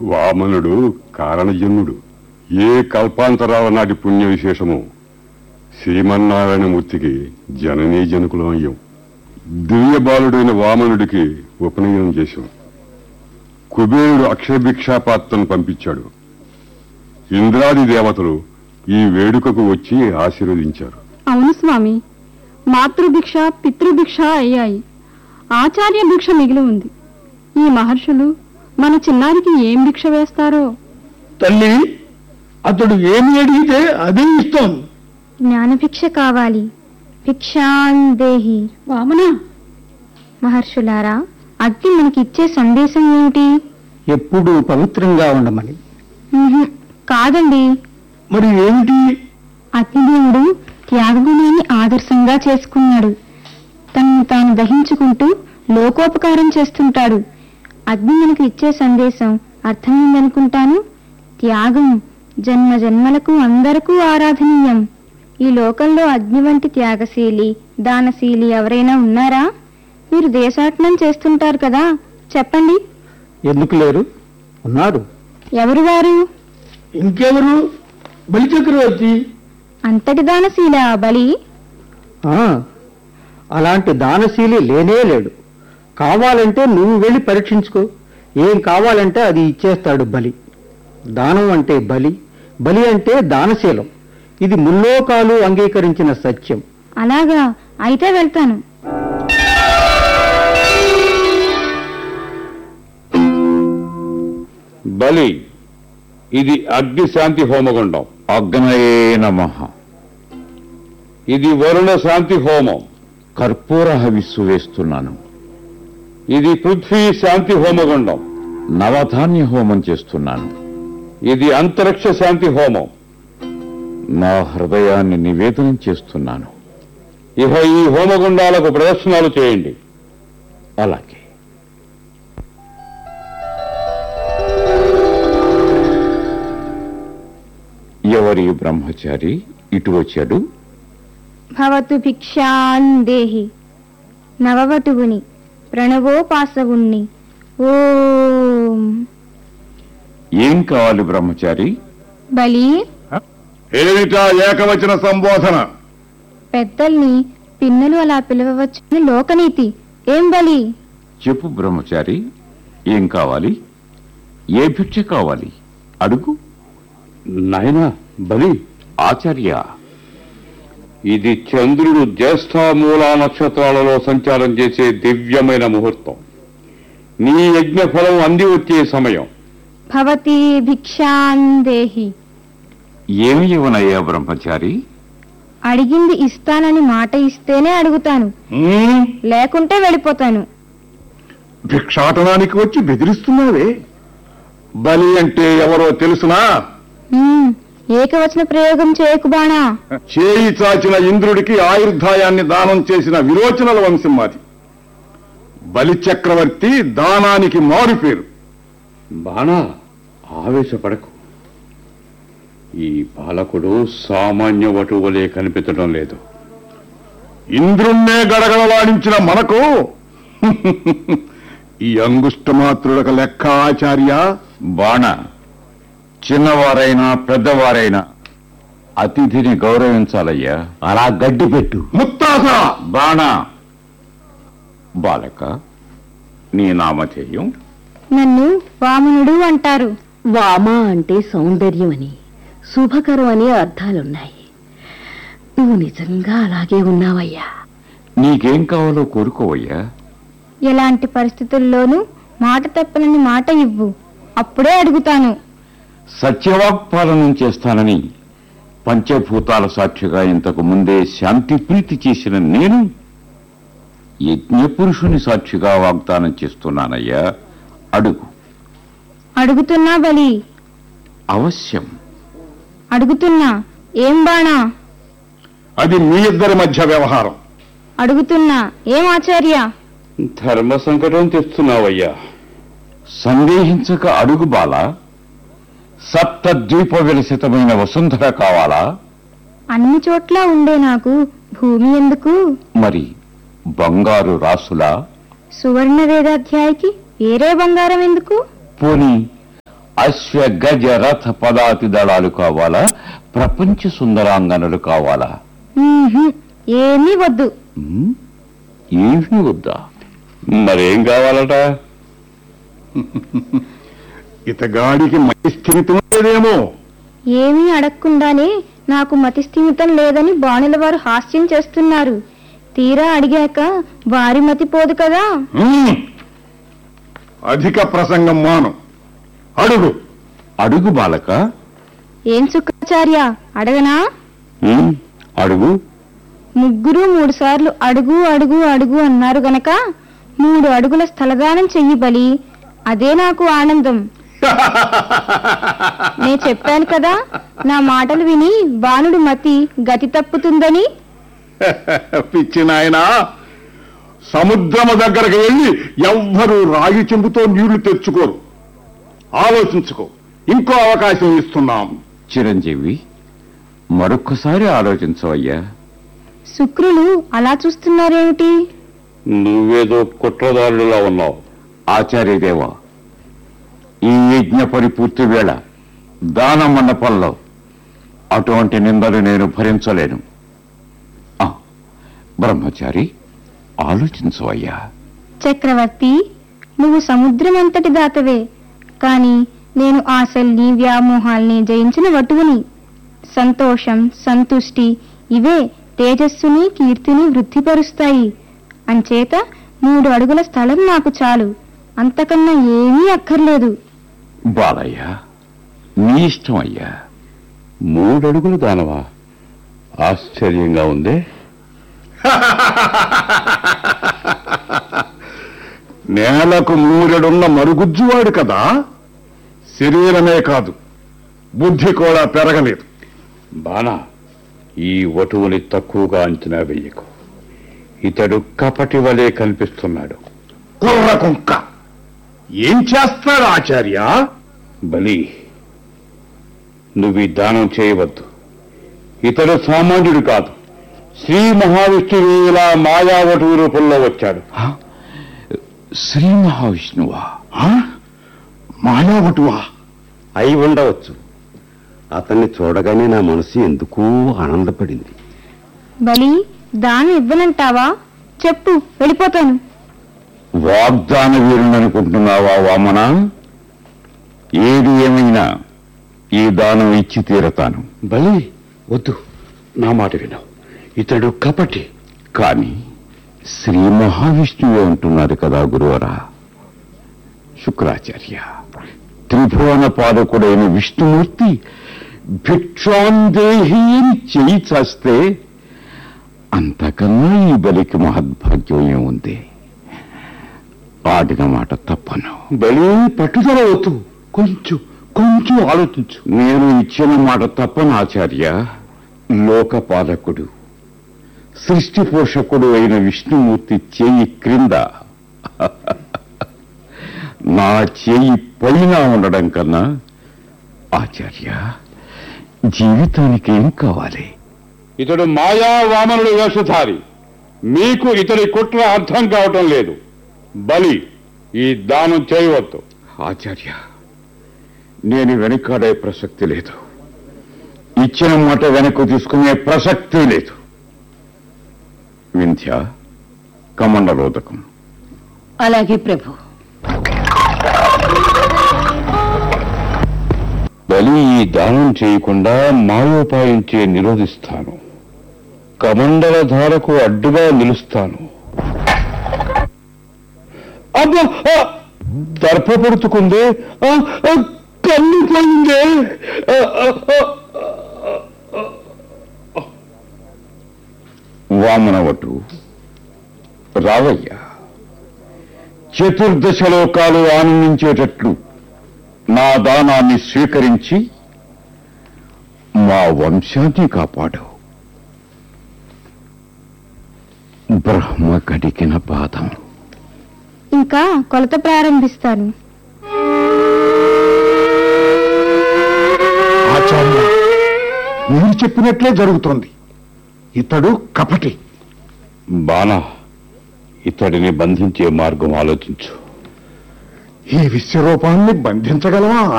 వామనుడు కారణజన్ముడు ఏ కల్పాంతరాల నాటి పుణ్య విశేషము శ్రీమన్నారాయణమూర్తికి జననీ జనకులం అయ్యాం దివ్య బాలుడైన వామనుడికి ఉపనయనం చేశాం కుబేరుడు అక్షరభిక్షాపాత్రను పంపించాడు ఇంద్రాది దేవతలు ఈ వేడుకకు వచ్చి ఆశీర్వదించారు అవును స్వామి మాతృభిక్ష పితృభిక్ష అయ్యాయి ఆచార్య భిక్ష మిగిలి ఉంది ఈ మహర్షులు మన చిన్నారికి ఏం భిక్ష వేస్తారో తల్లి అతడు ఏమి అడిగితే అదే ఇస్తాం జ్ఞానభిక్ష కావాలి భిక్షాందేహి వామనా మహర్షులారా అగ్ని మనకి ఇచ్చే సందేశం ఏమిటి ఎప్పుడు పవిత్రంగా ఉండమని ఉహుం, కాదండి మరి ఏమిటి అగ్నిదేవుడు త్యాగగుణాన్ని ఆదర్శంగా చేసుకున్నాడు తనను తాను దహించుకుంటూ లోకోపకారం చేస్తుంటాడు అగ్ని మనకు ఇచ్చే సందేశం అర్థమైందనుకుంటాను త్యాగం జన్మ జన్మలకు అందరకు ఆరాధనీయం ఈ లోకంలో అగ్ని వంటి త్యాగశీలి దానశీలి ఎవరైనా ఉన్నారా మీరు దేశాటనం చేస్తుంటారు కదా చెప్పండి ఎందుకు లేరు ఉన్నారు ఎవరు వారు ఇంకెవరు బలిచక్రవర్తి అంతటి దానశీల బలి ఆ, అలాంటి దానశీలి లేనే లేడు కావాలంటే నువ్వు వెళ్ళి పరీక్షించుకో ఏం కావాలంటే అది ఇచ్చేస్తాడు బలి దానం అంటే బలి బలి అంటే దానశీలం ఇది ముల్లోకాలు అంగీకరించిన సత్యం అలాగా అయితే వెళ్తాను బలి ఇది అగ్ని శాంతి హోమగుండం అగ్నయే నమ ఇది వరుణ శాంతి హోమం కర్పూర హవిస్సు వేస్తున్నాను ఇది పృథ్వీ శాంతి హోమగుండం నవధాన్య హోమం చేస్తున్నాను ఇది అంతరిక్ష శాంతి హోమం నా హృదయాన్ని నివేదనం చేస్తున్నాను ఇహ ఈ హోమగుండాలకు ప్రదర్శనలు చేయండి అలాగే ఎవరి బ్రహ్మచారి ఇటు వచ్చాడు భవతు భిక్షాందేహి నవవటువుని ప్రణవోపాసవుణ్ణి ఓం ఏం కావాలి బ్రహ్మచారి బలి ఏమిటా ఏకవచన సంబోధన పెద్దల్ని పిన్నలు అలా పిలవవచ్చని లోకనీతి ఏం బలి చెప్పు బ్రహ్మచారి ఏం కావాలి ఏ భిక్ష కావాలి అడుగు నాయనా బలి ఆచార్య ఇది చంద్రుడు జ్యేష్ఠ మూలా నక్షత్రాలలో సంచారం చేసే దివ్యమైన ముహూర్తం నీ యజ్ఞ ఫలం అంది వచ్చే సమయం భవతి భిక్షాందేహి ఏమి ఇవ్వనయ్యా బ్రహ్మచారి అడిగింది ఇస్తానని మాట ఇస్తేనే అడుగుతాను లేకుంటే వెళ్ళిపోతాను భిక్షాటనానికి వచ్చి బెదిరిస్తున్నావే బలి అంటే ఎవరో తెలుసునా హ్మ్, ఏకవచన ప్రయోగం చేయకు బాణా చేయి చాచిన ఇంద్రుడికి ఆయుర్ధాయాన్ని దానం చేసిన విరోచనల వంశం మాది బలి చక్రవర్తి దానానికి మారు పేరు బాణా ఆవేశపడకు ఈ బాలకుడు సామాన్య వటువలే కనిపించడం లేదు ఇంద్రుణ్ణే గడగడలాడించిన మనకు ఈ అంగుష్టమాత్రుడక లెక్క ఆచార్య బాణ చిన్నవారైనా పెద్దవారైనా అతిథిని గౌరవించాలయ్యా అలా గడ్డి పెట్టు ముత్తాస బాణ బాలక నీ నామధేయం నన్ను వామనుడు అంటారు వామ అంటే సౌందర్యం అని శుభకరం అని అర్థాలున్నాయి నువ్వు నిజంగా అలాగే ఉన్నావయ్యా నీకేం కావాలో కోరుకోవయ్యా ఎలాంటి పరిస్థితుల్లోనూ మాట తప్పనని మాట ఇవ్వు అప్పుడే అడుగుతాను సత్యవాక్పాలనం చేస్తానని పంచభూతాల సాక్షిగా ఇంతకు ముందే శాంతి ప్రీతి చేసిన నేను యజ్ఞపురుషుని సాక్షిగా వాగ్దానం చేస్తున్నానయ్యా అడుగు అడుగుతున్నా బలి అవశ్యం అడుగుతున్నా ఏం బాణా అది మీ ఇద్దరి మధ్య వ్యవహారం అడుగుతున్నా ఏం ఆచార్య ధర్మ సంకటం తెస్తున్నావయ్యా సందేహించక అడుగు బాల సప్తద్వీప విలసితమైన వసుంధర కావాలా అన్ని చోట్ల ఉండే నాకు భూమి ఎందుకు మరి బంగారు రాసులా సువర్ణ వేదాధ్యాయకి వేరే బంగారం ఎందుకు పోనీ అశ్వ గజ రథ పదాతి దళాలు కావాలా ప్రపంచ సుందరాంగనలు కావాలా మ్మ్హ్మ్. ఏమీ వద్దు ఉమ్, ఏమీ వద్దా మరేం కావాలట ఇతగాడికి మంచి స్థిమితం లేదేమో ఏమీ అడగకుండానే నాకు మతి స్థిమితం లేదని బాణుల వారు హాస్యం చేస్తున్నారు తీరా అడిగాక వారి మతి పోదు కదా హ్మ్. అధిక ప్రసంగం మానం అడుగు అడుగు బాలక ఏం శుక్రాచార్య అడగనా ఉమ్, అడుగు ముగ్గురు మూడు సార్లు అడుగు అడుగు అడుగు అన్నారు గనక మూడు అడుగుల స్థలదానం చెయ్యి బలి అదే నాకు ఆనందం నేను చెప్పాను కదా నా మాటలు విని బాణుడు మతి గతి తప్పుతుందని పిచ్చి నాయనా సముద్రము దగ్గరకు వెళ్ళి ఎవ్వరూ రాగి చెంబుతో నీళ్లు తెచ్చుకోరు ఆలోచించుకో ఇంకో అవకాశం ఇస్తున్నాం చిరంజీవి మరొక్కసారి ఆలోచించవయ్యా శుక్రులు అలా చూస్తున్నారేమిటి నువ్వేదో కుట్రదారులా ఉన్నావు ఆచార్యదేవ ఈ యజ్ఞ పరిపూర్తి వేళ దాన మండపంలో అటువంటి నిందలు నేను భరించలేను ఆ, బ్రహ్మచారి ఆలోచించవయ్యా చక్రవర్తి నువ్వు సముద్రం అంతటి దాతవే కాని నేను ఆశల్ని వ్యామోహాల్ని జయించిన వటువుని సంతోషం సంతుష్టి ఇవే తేజస్సుని కీర్తిని వృద్ధిపరుస్తాయి అంచేత మూడు అడుగుల స్థలం నాకు చాలు అంతకన్నా ఏమీ అక్కర్లేదు బాలయ్య నీ ఇష్టం అయ్యా మూడడుగులు దానవా ఆశ్చర్యంగా ఉందే నేలకు మూరెడున్న మరుగుజ్జువాడు కదా శరీరమే కాదు బుద్ధి కూడా పెరగలేదు బానా ఈ వటువుని తక్కువగా అంచనా వెయ్యకు ఇతడు కపటి వలె కనిపిస్తున్నాడు కుర్ర కుంక ఏం చేస్తాడు ఆచార్య బలి నువ్వు ఈ దానం చేయవద్దు ఇతడు సామాన్యుడు కాదు శ్రీ మహావిష్ణువు ఇలా మాయావటువు రూపంలో వచ్చాడు శ్రీ మహావిష్ణువా ఆ? మాయావటువా అయి ఉండవచ్చు అతన్ని చూడగానే నా మనసు ఎందుకూ ఆనందపడింది బలి దానం ఇవ్వనంటావా చెప్పు వెళ్ళిపోతాను వాగ్దాన వీరుననుకుంటున్నావా వామన ఏది ఏమైనా ఈ దానం ఇచ్చి తీరతాను బలి వద్దు నా మాట విను ఇతడు కపటి కాని శ్రీ మహావిష్ణువు అంటున్నారు కదా గురువరా శుక్రాచార్య త్రిభువన పాదకుడైన విష్ణుమూర్తి భిక్షాందేహి అని చేయి చాస్తే అంతకన్నా ఈ బలికి మహద్భాగ్యం ఏముంది ఆడిన మాట తప్పను బలి పట్టుదల వద్దు కొంచెం కొంచెం ఆలోచించు నేను ఇచ్చిన మాట తప్పను ఆచార్య లోకపాలకుడు సృష్టి పోషకుడు అయిన విష్ణుమూర్తి చేయి క్రింద నా చేయి పైన ఉండడం కన్నా ఆచార్య జీవితానికి ఏం కావాలి ఇతడు మాయా వామనుడు వేషధారి మీకు ఇతడి కుట్ర అర్థం కావటం లేదు బలి ఈ దానం చేయవద్దు ఆచార్య నేను వెనకాడే ప్రసక్తి లేదు ఇచ్చిన మాట వెనక్కు తీసుకునే ప్రసక్తి లేదు వింధ్య కమండలోదకం అలాగే ప్రభు బలి ఈ దానం చేయకుండా మాయోపాయం చే నిరోధిస్తాను కమండల ధారకు అడ్డుగా నిలుస్తాను అబ్బా ఆ! దర్పపడుతుకుందే ఆ! ఆ! కన్ను పోయిందే ఆ! ఆ! ఆ! వామనవటు రావయ్యా చతుర్దశ లోకాలు ఆనందించేటట్లు నా దానాన్ని స్వీకరించి మా వంశాన్ని కాపాడు బ్రహ్మ కడికిన పాదం ఇంకా కొలత ప్రారంభిస్తాను ఆచార్య మీరు చెప్పినట్లే జరుగుతోంది ఇతడు కపటి బాణా ఇతడిని బంధించే మార్గం ఆలోచించు ఈ విశ్వరూపాన్ని బంధించగలమా